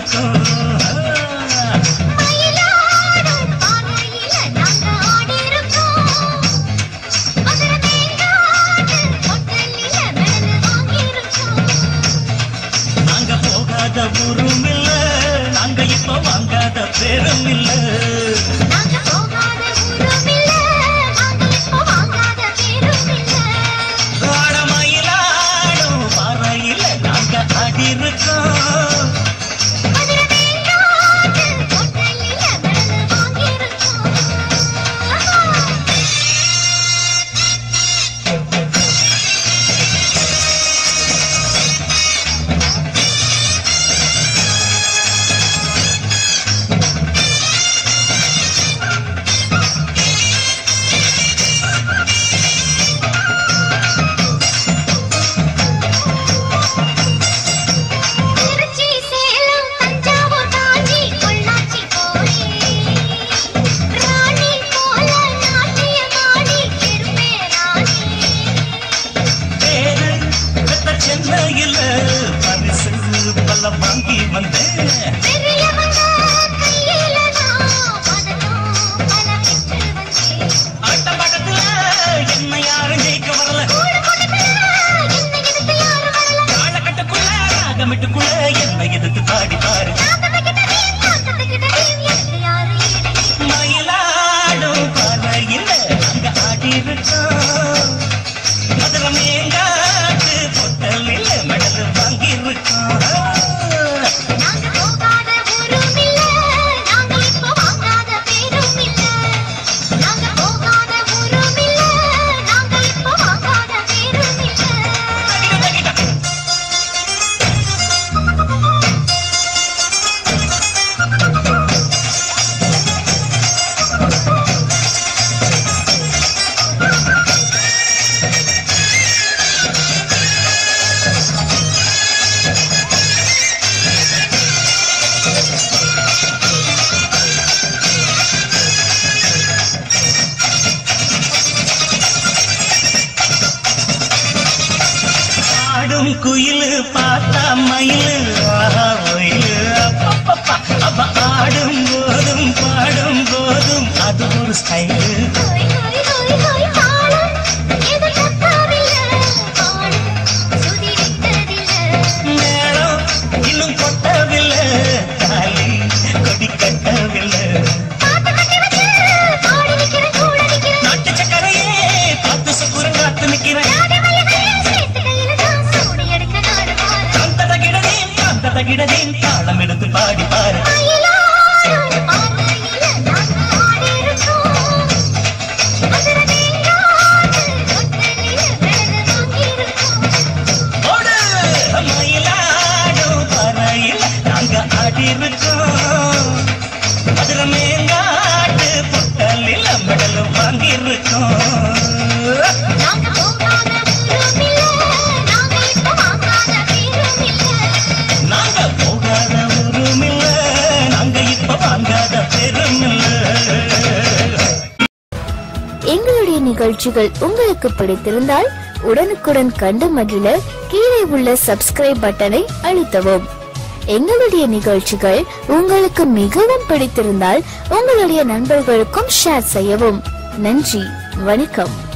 இருக்கும் மயிலாடும் பாறையில நாங்க ஆடியிருக்கோம். மதுரமேங்காடு ஹோட்டலில மெடல் வாங்கியிருக்கோம். நாங்க போகாத ஊரும் இல்ல நாங்க இப்ப வாங்காத பேரும் இல்ல நாங்க போகாத ஊரும் இல்ல, நாங்க இப்போ வாங்காத பேரும் இல்ல. மயிலாடும் பாறையில நாங்க ஆடி இருக்கோம் மதுரமேங்காடு ஹோட்டலில மெடல் வாங்கியிருக்கோம். திருச்சி சேலம் தஞ்சாவூர் காஞ்சி பொள்ளாச்சி போனேன் ராணி போல நாட்டியமாடி பெருமே ராணி பேரு பெத்த சென்னையில பரிசு பல வாங்கி வந்தேன் பெரியவங்க கையில நான் பதக்கம் பல பெற்று வந்தேன் ஆட்ட பக்கத்துல என்ன யாரும் ஜெயிக்க வரல கூடு கூட்டத்துல என்னை எதிர்த்து யாரும் வரல காலகட்டக்குள்ள ராகமிட்டுக்குள்ள என்ன எதிர்த்து பாடி பாரு நாத்தத்துக்கிட்டதையும் நாத்தத்துக்கிட்டதையும் எனக்கு யாரும் இல்லை மயிலாடும் பாறையில நாங்க ஆடி இருக்கோம் மதுரை மேங்காட்டு பொட்டலில் மெடல் வாங்கி இருக்கோம் நாங்க போகாத ஊரும் இல்ல நாங்க இப்போ வாங்காத பேரும் இல்ல நாங்க போகாத ஊரும் இல்ல நாங்க இப்போ வாங்காத பேரும் இல்ல ஆடும் குயிலு பார்த்தா மயிலு ஆஹா ஒயிலு அப்பப்பப்பா. அவ ஆடும் போதும் பாடும் போதும் அது ஒரு ஸ்டைலு ஹோய் ஹோய் ஹோய் ஹோய் தாளம் எது தப்பாவில்ல பாடும் சுதி விட்டதில்ல மேளம் இன்னும் கொட்டவில்லை தாலி கொடி கட்டவில்லை பாட்டு கட்டி வச்சு பாடி நிக்கிறேன் கூட நிக்கிறேன் நாட்டு சக்கரையே காத்து சக்குரம் காத்து நிக்கிறேன் ராதை மல்லிகையை சேர்த்து கையில தான் சூடி எடுக்க நாடு பாரு காந்தத கிடதேன் காந்தத கிடதேன் தாளம் எடுத்து பாடி பாரு மயிலாடும் பார்வையில நாங்க ஆடியிருக்கோம். மதுரமேங்காடு ஹோட்டலில மெடல் வாங்கியிருக்கோம். ஓடு மயிலாடும் பறையில் நாங்க ஆடி இருக்கோம் மதுரை மேங்காட்டு பொட்டலில் மெடல் வாங்கி இருக்கோம் நாங்க போகாத ஊரும் இல்ல, நாங்க இப்போ வாங்காத பேரும் இல்ல. நாங்க போகாத ஊரும் இல்ல நாங்க இப்ப வாங்காத பெரும் இல்ல எங்களுடைய நிகழ்ச்சிகள் உங்களுக்கு பிடித்திருந்தால் உடனுக்குடன் கண்டு மகிழ கீழே உள்ள சப்ஸ்கிரைப் பட்டனை அழுத்தவும் எங்களுடைய நிகழ்ச்சிகள் உங்களுக்கு மிகவும் பிடித்திருந்தால் உங்களுடைய நண்பர்களுக்கும் ஷேர் செய்யவும் நன்றி வணக்கம்